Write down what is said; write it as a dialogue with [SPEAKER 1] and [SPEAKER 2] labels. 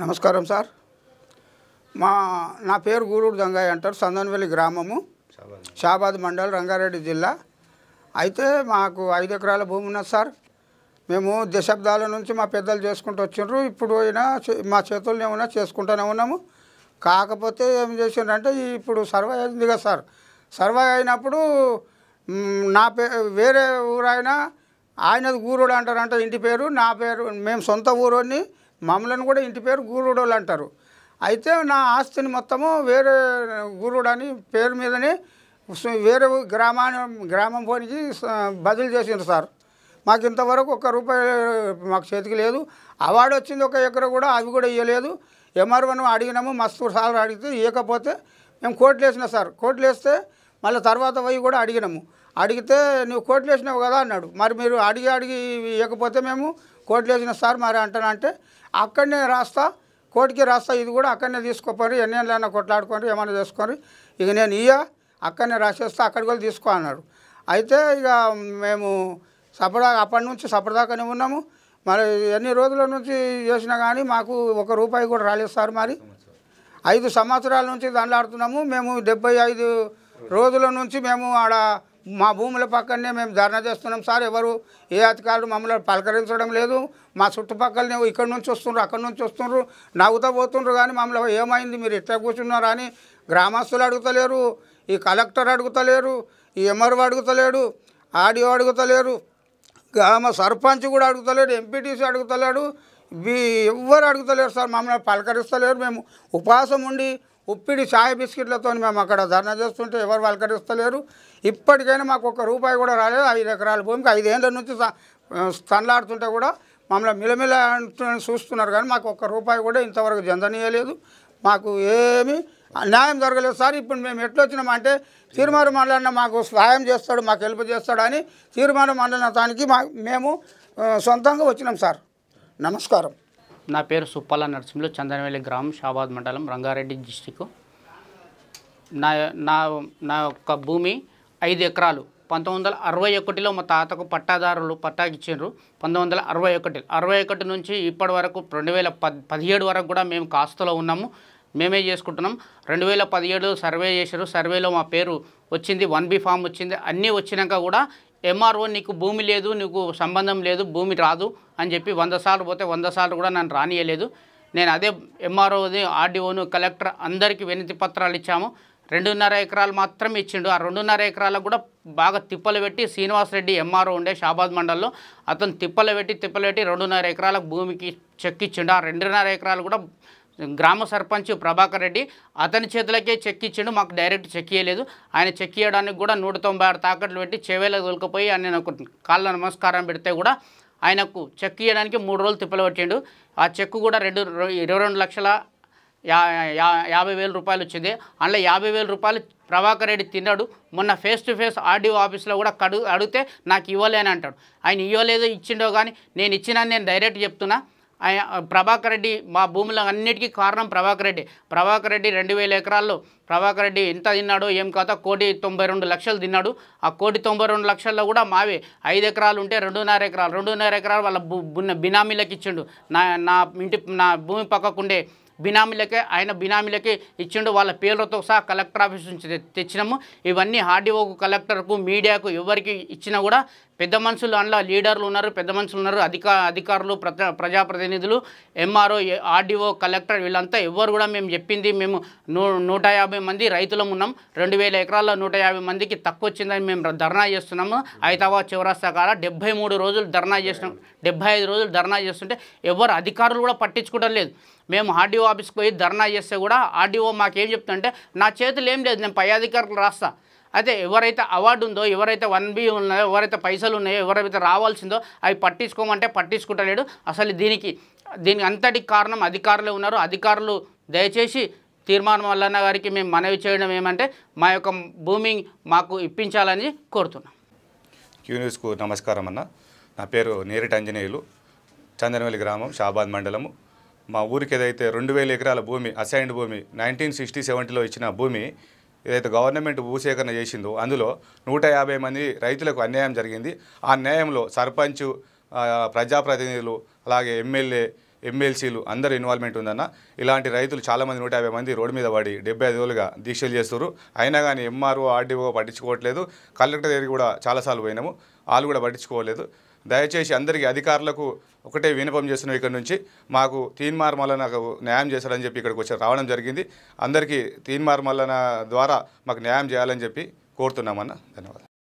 [SPEAKER 1] నమస్కారం సార్ మా నా పేరు గూడూరు దంగయ్య అంటారు సందనవెల్లి గ్రామము షాబాద్ మండల్ రంగారెడ్డి జిల్లా అయితే మాకు ఐదు ఎకరాల భూమి ఉన్నది సార్ మేము దశాబ్దాల నుంచి మా పెద్దలు చేసుకుంటూ వచ్చిండ్రు ఇప్పుడు అయినా చే- మా చేతుల్లోనే ఉన్నా చేసుకుంటూనే ఉన్నాము కాకపోతే ఏం చేసిండ్రంటే ఇప్పుడు సర్వే అయింది కదా సార్ సర్వే అయినప్పుడు మ్, నా పే వేరే ఊరైనా ఆయనది గూరుడు అంటారంట ఇంటి పేరు నా పేరు మేము సొంత ఊరోని మమ్మల్ని కూడా ఇంటి పేరు గూరుడోళ్ళు అంటారు అయితే నా ఆస్తిని మొత్తము వేరే గురుడు అని పేరు మీదనే సు- వేరే ఊ- గ్రామాన్ని గ్రామం పోనికి స- బదిలీ చేసిండ్రు సార్ మాకు ఇంతవరకు ఒక్క రూపాయి మాకు చేతికి లేదు అవార్డు వచ్చింది ఒక ఎకర కూడా అవి కూడా ఇవ్వలేదు ఎంఆర్ఓను అడిగినాము మస్తు సార్లు అడిగితే ఇవ్వకపోతే మేము కోట్లు వేసినా సార్ కోట్లు వేస్తే మళ్ళీ తర్వాత పోయి కూడా అడిగినాము అడిగితే నువ్వు కోట్లు వేసినావు కదా అన్నాడు మరి మీరు అడిగి అడిగి ఇవ్వకపోతే మేము కోట్లు వేసిన సార్ మరి అంటానంటే అక్కడనే రాస్తా కోర్టుకి రాస్తా ఇది కూడా అక్కడనే తీసుకోపోయి ఎన్ని ఏళ్ళైనా కొట్లాడుకొని ఏమైనా చేసుకొని ఇక నేను ఇయ్య అక్కడనే రాసేస్తా అక్కడికి వెళ్ళి తీసుకో అన్నాడు అయితే ఇక మేము సపడా అప్పటి నుంచి సపడదాకానే ఉన్నాము మరి ఎన్ని రోజుల నుంచి చేసినా కానీ మాకు ఒక రూపాయి కూడా రాలేదు సార్ మరి ఐదు సంవత్సరాల నుంచి దండలాడుతున్నాము మేము డెబ్బై ఐదు రోజుల నుంచి మేము ఆడ మా భూముల పక్కనే మేము ధర్నా చేస్తున్నాం సార్ ఎవరు ఏ అధికారులు మమ్మల్ని పలకరించడం లేదు మా చుట్టుపక్కలనే ఇక్కడ నుంచి వస్తుండ్రు అక్కడ నుంచి వస్తుండ్రు నవ్వుతా పోతుండ్రు కానీ మమ్మల్ని ఏమైంది మీరు ఇట్లా కూర్చున్నారా అని గ్రామస్తులు అడుగుతలేరు ఈ కలెక్టర్ అడుగుతలేరు ఈ ఎంఆర్ఓ అడుగుతలేడు ఆడియో అడుగుతలేరు గ్రామ సర్పంచ్ కూడా అడుగుతలేడు ఎంపీటీసీ అడుగుతలేడు వీ ఎవ్వరు అడుగుతలేరు సార్ మమ్మల్ని పలకరిస్తలేరు మేము ఉపవాసం ఉండి ఉప్పిడి చాయ్ బిస్కెట్లతో మేము అక్కడ ధర్నా చేస్తుంటే ఎవరు పలకరిస్తలేరు ఇప్పటికైనా మాకు ఒక్క రూపాయి కూడా రాలేదు ఐదు ఎకరాల భూమికి ఐదేళ్ళ నుంచి తనలాడుతుంటే కూడా మమ్మల్ని మిలమిల అంటూ చూస్తున్నారు కానీ మాకు ఒక్క రూపాయి కూడా ఇంతవరకు జందనీయలేదు మాకు ఏమీ న్యాయం జరగలేదు సార్ ఇప్పుడు మేము ఎట్లా వచ్చినామంటే తీర్మానం మండలన్న మాకు సహాయం చేస్తాడు మాకు హెల్ప్ చేస్తాడు అని తీర్మానం మండలతానికి మా మేము ఆ, సొంతంగా వచ్చినాం సార్ నమస్కారం
[SPEAKER 2] నా పేరు సుప్పల నరసింహులు చందనవెల్లి గ్రామం షాబాద్ మండలం రంగారెడ్డి డిస్టిక్ నా నా నా యొక్క భూమి ఐదు ఎకరాలు పంతొమ్మిది వందల అరవై ఒకటిలో మా తాతకు పట్టాదారులు పట్టాకిచ్చిండ్రు పంతొమ్మిది వందల అరవై ఒకటి అరవై ఒకటి నుంచి ఇప్పటి వరకు రెండు వేల పద్ పదిహేడు వరకు కూడా మేము కాస్తులో ఉన్నాము మేమే చేసుకుంటున్నాం రెండు వేల పదిహేడు సర్వే చేశారు సర్వేలో మా పేరు వచ్చింది వన్ బి ఫామ్ వచ్చింది అన్నీ వచ్చినాక కూడా ఎంఆర్ఓ నీకు భూమి లేదు నీకు సంబంధం లేదు భూమి రాదు అని చెప్పి వంద సార్లు పోతే వంద సార్లు కూడా నన్ను రానియలేదు నేను అదే ఎంఆర్ఓది ఆర్డీఓను కలెక్టర్ అందరికీ వినతి పత్రాలు ఇచ్చాము రెండున్నర ఎకరాలు మాత్రమే ఇచ్చిండు ఆ రెండున్నర ఎకరాలకు కూడా బాగా తిప్పలు పెట్టి శ్రీనివాసరెడ్డి ఎంఆర్ఓ ఉండే షాబాద్ మండల్లో అతను తిప్పలు పెట్టి తిప్పలు పెట్టి రెండున్నర ఎకరాలకు భూమికి చెక్ ఇచ్చిండు ఆ రెండున్నర ఎకరాలు కూడా గ్రామ సర్పంచ్ ప్రభాకర్ రెడ్డి అతని చేతులకే చెక్ ఇచ్చిండు మాకు డైరెక్ట్ చెక్ ఇవ్వలేదు ఆయన చెక్ ఇవ్వడానికి కూడా నూట తొంభై ఆరు తాకట్లు పెట్టి చెవేలకు తొలకపోయి ఆయన నాకు కాళ్ళ నమస్కారం పెడితే కూడా ఆయనకు చెక్ ఇవ్వడానికి మూడు రోజులు తిప్పలు పెట్టిండు ఆ చెక్ కూడా రెండు ఇరవై రెండు లక్షల యా యా- యాభై వేల రూపాయలు వచ్చింది అందులో యాభై వేల రూపాయలు ప్రభాకర్ రెడ్డి తిన్నాడు మొన్న ఫేస్ టు ఫేస్ ఆర్డీఓ ఆఫీస్లో కూడా కడు అడిగితే నాకు ఇవ్వలే అని అంటాడు ఆయన ఇవ్వలేదో ఇచ్చిండో కానీ నేను ఇచ్చినా నేను డైరెక్ట్ చెప్తున్నా ఆయన ప్రభాకర్ రెడ్డి మా భూముల అన్నిటికీ కారణం ప్రభాకర్ రెడ్డి ప్రభాకర్ రెడ్డి రెండు వేల ఎకరాల్లో ప్రభాకర్ రెడ్డి ఎంత తిన్నాడో ఏం కాదా కోటి తొంభై రెండు లక్షలు తిన్నాడు ఆ కోటి తొంభై రెండు లక్షల్లో కూడా మావే ఐదు ఎకరాలు ఉంటే రెండున్నర ఎకరాలు రెండున్నర ఎకరాలు వాళ్ళ బు బున్న బినామీలకు ఇచ్చిండు నా నా ఇంటి నా భూమి పక్కకుండే బినామీలకే ఆయన బినామీలకే ఇచ్చిండు వాళ్ళ పేర్లతో సహా కలెక్టర్ ఆఫీస్ నుంచి తె- తెచ్చినాము ఇవన్నీ ఆర్డీఓకు కలెక్టర్కు మీడియాకు ఎవరికి ఇచ్చినా కూడా పెద్ద మనుషులు అందులో లీడర్లు ఉన్నారు పెద్ద మనుషులు ఉన్నారు అధిక అధికారులు ప్రజా ప్రజాప్రతినిధులు ఎంఆర్ఓ ఆర్డీఓ కలెక్టర్ వీళ్ళంతా ఎవరు కూడా మేము చెప్పింది మేము నూ నూట యాభై మంది రైతులం ఉన్నాం రెండు వేల ఎకరాల్లో నూట యాభై మందికి తక్కువ వచ్చిందని మేము ధర్నా చేస్తున్నాము హైదరాబాద్ చివరస్తా కాడ డెబ్బై మూడు రోజులు ధర్నా చేసినాం డెబ్బై ఐదు రోజులు ధర్నా చేస్తుంటే ఎవరు అధికారులు కూడా పట్టించుకోవడం లేదు మేము ఆర్డీఓ ఆఫీస్కి పోయి ధర్నా చేస్తే కూడా ఆర్డీఓ మాకేం చెప్తుంటే నా చేతులు ఏం లేదు నేను పై అధికారులు రాస్తా అయితే ఎవరైతే అవార్డు ఉందో ఎవరైతే వన్ బి ఉన్నాయో ఎవరైతే పైసలు ఉన్నాయో ఎవరైతే రావాల్సిందో అవి పట్టించుకోమంటే పట్టించుకుంటలేడు అసలు దీనికి దీనికి అంతటికి కారణం అధికారులే ఉన్నారు అధికారులు దయచేసి తీర్మానం వల్లన్న గారికి మేము మనవి చేయడం ఏమంటే మా యొక్క భూమి మాకు ఇప్పించాలని కోరుతున్నాం
[SPEAKER 3] క్యూ న్యూస్కు నమస్కారం అన్న నా పేరు నేరిటి ఆంజనేయులు చందనవెల్లి గ్రామం షాబాద్ మండలము మా ఊరికి ఏదైతే రెండు వేల ఎకరాల భూమి అసైన్డ్ భూమి నైన్టీన్ సిక్స్టీ సెవెంటీలో ఇచ్చిన భూమి ఏదైతే గవర్నమెంట్ భూసేకరణ చేసిందో అందులో నూట యాభై మంది రైతులకు అన్యాయం జరిగింది ఆ న్యాయంలో సర్పంచ్ ఆ, ప్రజాప్రతినిధులు అలాగే ఎమ్మెల్యే ఎమ్మెల్సీలు అందరు ఇన్వాల్వ్మెంట్ ఉందన్న ఇలాంటి రైతులు చాలామంది నూట యాభై మంది రోడ్డు మీద పడి డెబ్బై ఐదు రోజులుగా దీక్షలు చేస్తున్నారు అయినా కానీ ఎంఆర్ఓ ఆర్డీఓ పట్టించుకోవట్లేదు కలెక్టర్ దగ్గరికి కూడా చాలాసార్లు పోయినాము వాళ్ళు కూడా పట్టించుకోలేదు దయచేసి అందరికీ అధికారులకు ఒకటే వినపం చేస్తున్నాం ఇక్కడ నుంచి మాకు తీన్మార్ మల్లన న్యాయం చేశారని చెప్పి ఇక్కడికి వచ్చి రావడం జరిగింది అందరికీ తీన్మార్ మల్లన ద్వారా మాకు న్యాయం చేయాలని చెప్పి కోరుతున్నామన్న ధన్యవాదాలు